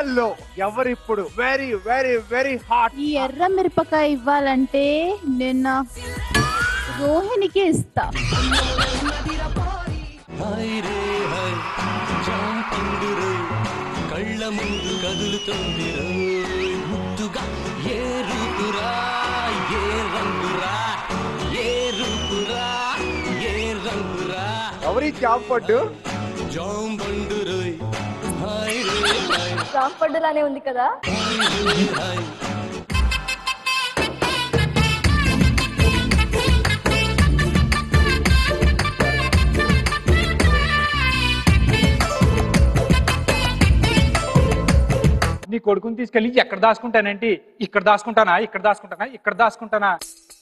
వీళ్ళల్లో ఎవరిప్పుడు very very very hot ఈ ఎర్ర మిరపకాయ ఇవ్వాలంటే నిన్న రోహిణికి ఇస్తా హాయ్ రే హాయ్ జామ్ పండురే కళ్ళ ముందు కదులుతుంది రోయ్ ముద్దుగా ఏ రూపురా ఏ రంగురా ఏ రూపురా ఏ రంగురా ఎవరి జాబ్ పడ్డు జామ్ పండురోయ్ హాయ్ రే హాయ్ రాంపడ్డలానే ఉంది కదా హాయ్ రే హాయ్ నీ కొడుకుని తీసుకెళ్ళి ఎక్కడ దాచుకుంటానంటే ఇక్కడ దాచుకుంటానా ఇక్కడ దాచుకుంటానా ఇక్కడ దాచుకుంటానా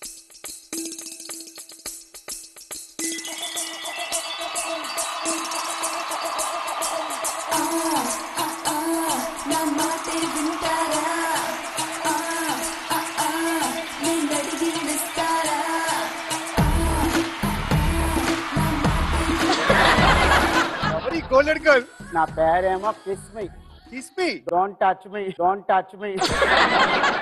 నా మాటే వింటారా ఆ, ఆ, ఆ, నిన్నడిగి నిస్తారా ఎవరి గోల్డెన్ గర్ల్ నా పేరేమో Kismi kiss me don't touch me don't touch me